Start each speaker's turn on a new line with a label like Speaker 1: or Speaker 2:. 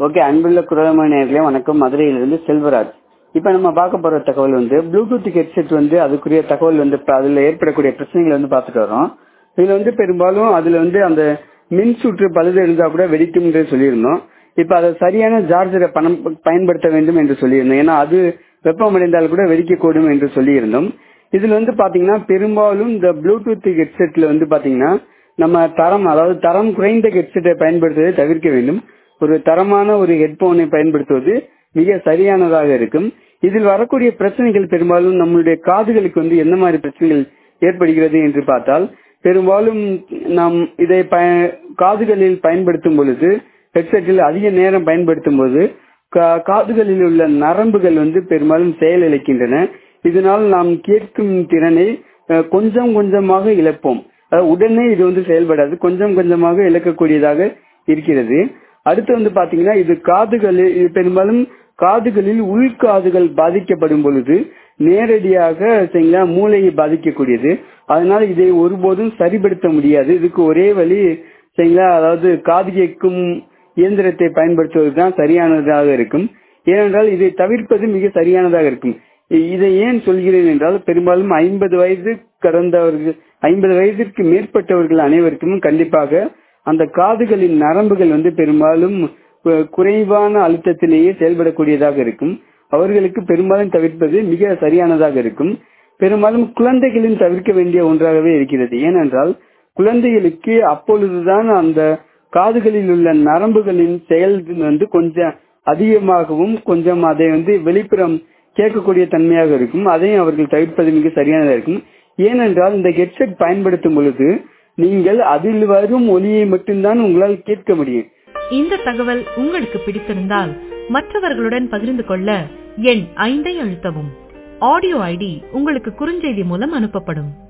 Speaker 1: okay அன்புள்ள குரலமான நேர்களே வணக்கம் மதுரையிலிருந்து செல்வராஜ் இப்ப நம்ம பார்க்க போற தகவல் வந்து ப்ளூடூத் ஹெட்செட் வந்து அதுக்குரிய தகவல் வந்து இப்ப அதுல ஏற்படக்கூடிய பிரச்சனைகளை வந்து பார்த்துட்டு வரோம் இதுல வந்து பெரும்பாலும் அதுல வந்து அந்த மின் சுற்று பழுது இருந்தா கூட வெடிக்கும் என்று சொல்லியிருந்தோம் இப்ப அதை சரியான சார்ஜரை பணம் பயன்படுத்த வேண்டும் என்று சொல்லியிருந்தோம் ஏன்னா அது வெப்பமடைந்தால் கூட வெடிக்கக்கூடும் என்று சொல்லியிருந்தோம் இதுல வந்து பாத்தீங்கன்னா பெரும்பாலும் இந்த ப்ளூடூத் ஹெட்செட்ல வந்து பாத்தீங்கன்னா நம்ம தரம் அதாவது தரம் குறைந்த ஹெட்செட்டை பயன்படுத்துவதை தவிர்க்க வேண்டும் ஒரு தரமான ஒரு ஹெட்போனை பயன்படுத்துவது மிக சரியானதாக இருக்கும் இதில் வரக்கூடிய பிரச்சனைகள் பெரும்பாலும் நம்மளுடைய காதுகளுக்கு வந்து என்ன மாதிரி பிரச்சனைகள் ஏற்படுகிறது என்று பார்த்தால் பெரும்பாலும் நாம் இதை காதுகளில் பயன்படுத்தும் பொழுது ஹெட்செட்டில் அதிக நேரம் பயன்படுத்தும் போது காதுகளில் உள்ள நரம்புகள் வந்து பெரும்பாலும் செயலிழக்கின்றன இதனால் நாம் கேட்கும் திறனை கொஞ்சம் கொஞ்சமாக இழப்போம் உடனே இது வந்து செயல்படாது கொஞ்சம் கொஞ்சமாக இழக்கக்கூடியதாக இருக்கிறது அடுத்து வந்து பாத்தீங்கன்னா இது காதுகளில் இது பெரும்பாலும் காதுகளில் உள்காதுகள் பாதிக்கப்படும் பொழுது நேரடியாக சரிங்களா மூளையை பாதிக்கக்கூடியது அதனால இதை ஒருபோதும் சரிபடுத்த முடியாது இதுக்கு ஒரே வழி சரிங்களா அதாவது காது கேட்கும் இயந்திரத்தை பயன்படுத்துவது தான் சரியானதாக இருக்கும் ஏனென்றால் இதை தவிர்ப்பது மிக சரியானதாக இருக்கும் இதை ஏன் சொல்கிறேன் என்றால் பெரும்பாலும் ஐம்பது வயது கடந்தவர்கள் ஐம்பது வயதிற்கு மேற்பட்டவர்கள் அனைவருக்கும் கண்டிப்பாக அந்த காதுகளின் நரம்புகள் வந்து பெரும்பாலும் குறைவான அழுத்தத்திலேயே செயல்படக்கூடியதாக இருக்கும் அவர்களுக்கு பெரும்பாலும் தவிர்ப்பது மிக சரியானதாக இருக்கும் பெரும்பாலும் குழந்தைகளின் தவிர்க்க வேண்டிய ஒன்றாகவே இருக்கிறது ஏனென்றால் குழந்தைகளுக்கு அப்பொழுதுதான் அந்த காதுகளில் உள்ள நரம்புகளின் செயல் வந்து கொஞ்சம் அதிகமாகவும் கொஞ்சம் அதை வந்து வெளிப்புறம் கேட்கக்கூடிய தன்மையாக இருக்கும் அதையும் அவர்கள் தவிர்ப்பது மிக சரியானதாக இருக்கும் ஏனென்றால் இந்த ஹெட்செட் பயன்படுத்தும் பொழுது நீங்கள் அதில் வரும் ஒலியை மட்டும்தான் உங்களால் கேட்க முடியும்
Speaker 2: இந்த தகவல் உங்களுக்கு பிடித்திருந்தால் மற்றவர்களுடன் பகிர்ந்து கொள்ள எண் ஐந்தை அழுத்தவும் ஆடியோ ஐடி உங்களுக்கு குறுஞ்செய்தி மூலம் அனுப்பப்படும்